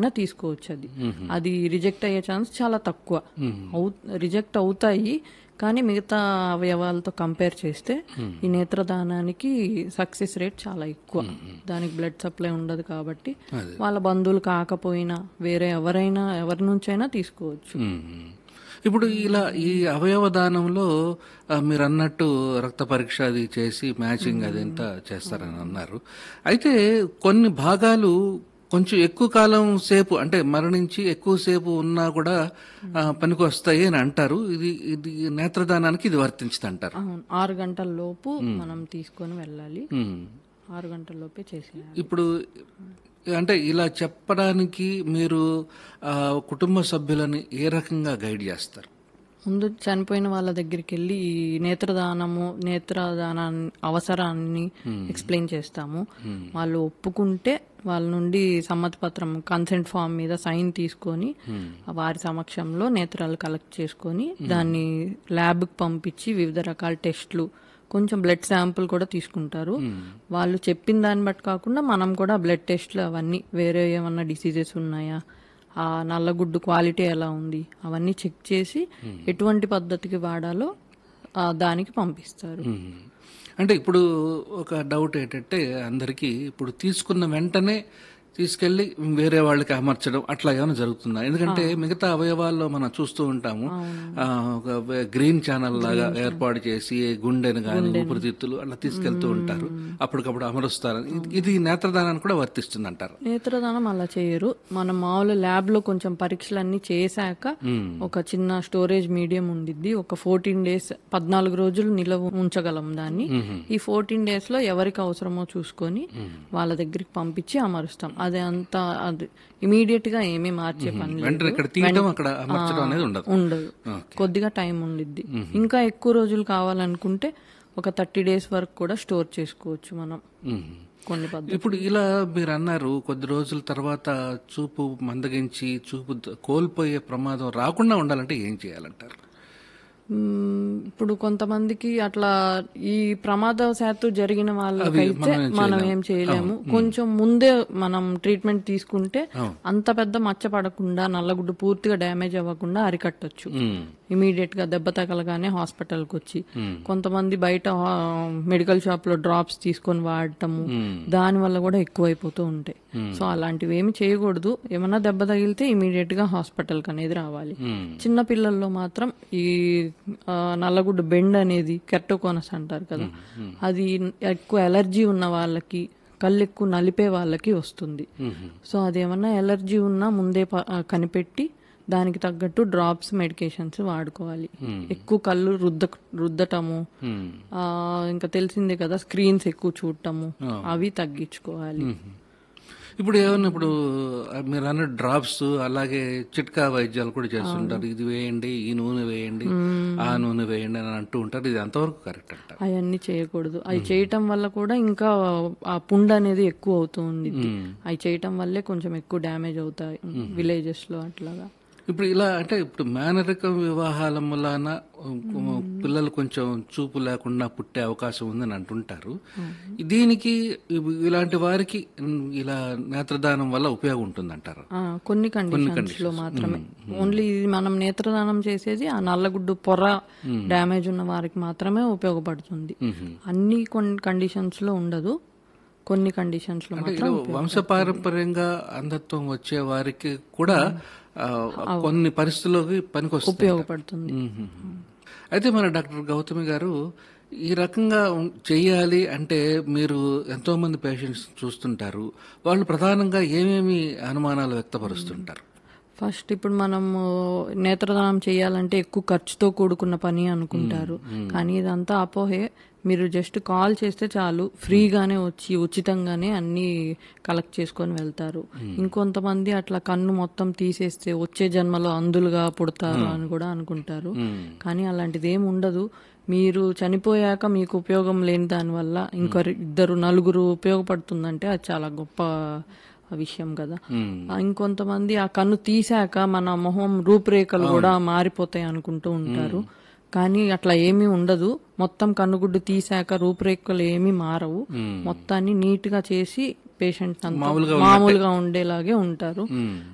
అయినా తీసుకోవచ్చు అది అది రిజెక్ట్ అయ్యే ఛాన్స్ చాలా తక్కువ అవు రిజెక్ట్ అవుతాయి కానీ మిగతా అవయవాలతో కంపేర్ చేస్తే ఈ నేత్రదానానికి సక్సెస్ రేట్ చాలా ఎక్కువ దానికి బ్లడ్ సప్లై ఉండదు కాబట్టి వాళ్ళ బంధువులు కాకపోయినా వేరే ఎవరైనా ఎవరి నుంచైనా తీసుకోవచ్చు మ్మ్. ఇప్పుడు ఇలా ఈ అవయవ దానంలో ఆ, మీరు అన్నట్టు రక్త పరీక్ష అది చేసి మ్యాచింగ్ అదంతా చేస్తారని అన్నారు అయితే కొన్ని భాగాలు కొంచెం ఎక్కువ కాలం సేపు అంటే మరణించి ఎక్కువ సేపు ఉన్నా కూడా ఆ, పనికి వస్తాయి అని అంటారు ఇది ఇది నేత్రదానానికి ఇది వర్తించదు అంటారు అవును ఆరు గంటల లోపు మనం తీసుకొని వెళ్ళాలి మ్మ్. ఆరు గంటల లోపే చేసేయాలి ఇప్పుడు అంటే ఇలా చెప్పడానికి మీరు ఆ, కుటుంబ సభ్యులని ఏ రకంగా గైడ్ చేస్తారు ముందు చనిపోయిన వాళ్ళ దగ్గరికి వెళ్ళి ఈ నేత్రదానము నేత్రదానాన్ని అవసరాన్ని ఎక్స్ప్లెయిన్ చేస్తాము వాళ్ళు ఒప్పుకుంటే వాళ్ళ నుండి సమ్మతి పత్రం కన్సెంట్ ఫామ్ మీద సైన్ తీసుకొని వారి సమక్షంలో నేత్రాలు కలెక్ట్ చేసుకొని దాన్ని ల్యాబ్కి పంపించి వివిధ రకాల టెస్ట్లు కొంచెం బ్లడ్ శాంపుల్ కూడా తీసుకుంటారు వాళ్ళు చెప్పిన దాన్ని బట్టి కాకుండా మనం కూడా బ్లడ్ టెస్ట్లు అవన్నీ వేరే ఏమన్నా డిసీజెస్ ఉన్నాయా ఆ నల్లగుడ్డు క్వాలిటీ ఎలా ఉంది అవన్నీ చెక్ చేసి ఎటువంటి పద్ధతికి వాడాలో ఆ దానికి పంపిస్తారు మ్మ్. అంటే ఇప్పుడు ఒక డౌట్ ఏంటంటే అందరికీ ఇప్పుడు తీసుకున్న వెంటనే తీసుకెళ్లి వేరే వాళ్ళకి అమర్చడం అట్లా ఏమైనా జరుగుతుందా ఎందుకంటే మిగతా అవయవాల్లో మనం చూస్తూ ఉంటాము ఆ, ఒక వే- గ్రీన్ ఛానల్ లాగా ఏర్పాటు చేసి గుండెను కానీ ఊపిరితిత్తులు అట్లా తీసుకెళ్తూ ఉంటారు అప్పటికప్పుడు అమరుస్తారు ఇది- ఇది నేత్రదానానికి కూడా వర్తిస్తుంది అంటారు నేత్రదానం అలా చేయరు మనం మామూలు ల్యాబ్ లో కొంచెం పరీక్షలన్నీ చేశాక ఒక చిన్న స్టోరేజ్ మీడియం ఉండిద్ది ఒక ఫోర్టీన్ డేస్ పద్నాలుగు రోజులు నిలవ ఉంచగలం దాన్ని ఈ ఫోర్టీన్ డేస్ లో ఎవరికి అవసరమో చూసుకొని వాళ్ళ దగ్గరికి పంపించి అమరుస్తాం అదే అంతా అది ఇమీడియట్ గా ఏమీ మార్చే పని లేదు వెంటనే ఇక్కడ తీయటం అక్కడ అమర్చడం అనేది ఉండదు ఉండదు కొద్దిగా టైం ఉండిద్ది ఇంకా ఎక్కువ రోజులు కావాలనుకుంటే ఒక థర్టీ డేస్ వరకు కూడా స్టోర్ చేసుకోవచ్చు మనం మ్మ్. కొన్ని పద్ధతులు ఇప్పుడు ఇలా మీరు అన్నారు కొద్ది రోజుల తర్వాత చూపు మందగించి చూపు ద- కోల్పోయే ప్రమాదం రాకుండా ఉండాలంటే ఏం చేయాలంటారు మ్మ్, ఇప్పుడు కొంతమందికి అట్లా ఈ ప్రమాదవశాత్తు జరిగిన వాళ్ళకైతే మనం ఏం మనం ఏం చేయలేము కొంచెం ముందే మనం ట్రీట్మెంట్ తీసుకుంటే అంత పెద్ద మచ్చ పడకుండా నల్లగుడ్డు పూర్తిగా డ్యామేజ్ అవ్వకుండా అరికట్టొచ్చు మ్మ్. ఇమీడియట్ గా దెబ్బ తగలగానే హాస్పిటల్కి వచ్చి కొంతమంది బయట మెడికల్ షాప్ లో డ్రాప్స్ తీసుకొని వాడటము దాని వల్ల కూడా ఎక్కువైపోతూ ఉంటాయి సో అలాంటివి ఏమి చేయకూడదు ఏమన్నా దెబ్బ తగిలితే ఇమీడియట్ గా హాస్పిటల్ కి అనేది రావాలి మ్మ్. చిన్న పిల్లల్లో మాత్రం ఈ ఆ, నల్లగుడ్డు బెండ్ అనేది కెర్టోకోనస్ అంటారు కదా అది ఎక్కువ ఎలర్జీ ఉన్న వాళ్ళకి కళ్ళు ఎక్కువ నలిపే వాళ్ళకి వస్తుంది సో అదేమన్నా ఎలర్జీ ఉన్నా ముందే ప- ఆ, కనిపెట్టి దానికి తగ్గట్టు డ్రాప్స్ మెడికేషన్స్ వాడుకోవాలి ఎక్కువ కళ్ళు రుద్ద రుద్దటము మ్మ్. ఆ, ఇంకా తెలిసిందే కదా స్క్రీన్స్ ఎక్కువ చూడటము అవి తగ్గించుకోవాలి ఇప్పుడు ఏమన్నా ఇప్పుడు ఆ, మీరు అన్న డ్రాప్స్ అలాగే చిట్కా వైద్యాలు కూడా చేస్తుంటారు ఇది వేయండి ఈ నూనె వేయండి ఆ నూనె వేయండి అని అంటూ ఉంటారు ఇది ఎంతవరకు కరెక్ట్ అంటారు అవన్నీ చేయకూడదు అవి చేయటం వల్ల కూడా ఇంకా ఆ పుండు అనేది ఎక్కువ అవుతూ ఉంది అవి చేయటం వల్లే కొంచెం ఎక్కువ డ్యామేజ్ అవుతాయి విలేజెస్ లో అట్లాగా ఇప్పుడు ఇలా అంటే ఇప్పుడు మేనరిక వివాహాల మూలాన ఉమ్, పిల్లలు కొంచెం చూపు లేకుండా పుట్టే అవకాశం ఉందని అంటుంటారు దీనికి ఇవి- ఇలాంటి వారికి ఉమ్, ఇలా నేత్రదానం వల్ల ఉపయోగం ఉంటుందంటారు ఆ, కొన్ని కండిషన్స్ లో మాత్రమే ఓన్లీ ఇది మనం నేత్రదానం చేసేది ఆ నల్లగుడ్డు పొర డ్యామేజ్ ఉన్న వారికి మాత్రమే ఉపయోగపడుతుంది అన్ని కొన్ని కండిషన్స్ లో ఉండదు కొన్ని కండిషన్స్ లో అంటే మాత్రం ఇది వంశపారంపర్యంగా అంధత్వం వచ్చే వారికి కూడా ఆ, కొన్ని పరిస్థితుల్లోకి పనికొస్తుంది ఉపయోగపడుతుంది అయితే మన డాక్టర్ గౌతమి గారు ఈ రకంగా ఉం- చెయ్యాలి అంటే మీరు ఎంతో మంది పేషెంట్స్ చూస్తుంటారు వాళ్ళు ప్రధానంగా ఏమేమి అనుమానాలు వ్యక్తపరుస్తుంటారు ఫస్ట్ ఇప్పుడు మనం నేత్రదానం చేయాలంటే ఎక్కువ ఖర్చుతో కూడుకున్న పని అనుకుంటారు కానీ ఇదంతా అపోహే మీరు జస్ట్ కాల్ చేస్తే చాలు ఫ్రీగానే వచ్చి ఉచితంగానే అన్ని కలెక్ట్ చేసుకొని వెళ్తారు ఇంకొంతమంది అట్లా కన్ను మొత్తం తీసేస్తే వచ్చే జన్మలో అందులుగా పుడతారు అని కూడా అనుకుంటారు కానీ అలాంటిది ఏమి ఉండదు మీరు చనిపోయాక మీకు ఉపయోగం లేని దానివల్ల ఇంకొక ఇద్దరు నలుగురు ఉపయోగపడుతుందంటే అది చాలా గొప్ప విషయం కదా ఆ, ఇంకొంతమంది ఆ కన్ను తీసాక మన మొహం రూపురేఖలు కూడా మారిపోతాయి అనుకుంటూ ఉంటారు కానీ అట్లా ఏమీ ఉండదు మొత్తం కన్నుగుడ్డు తీసాక రూపురేఖలు ఏమీ మారవు మొత్తాన్ని నీట్ గా చేసి పేషెంట్ మామూలుగా ఉండేలాగే ఉంటారు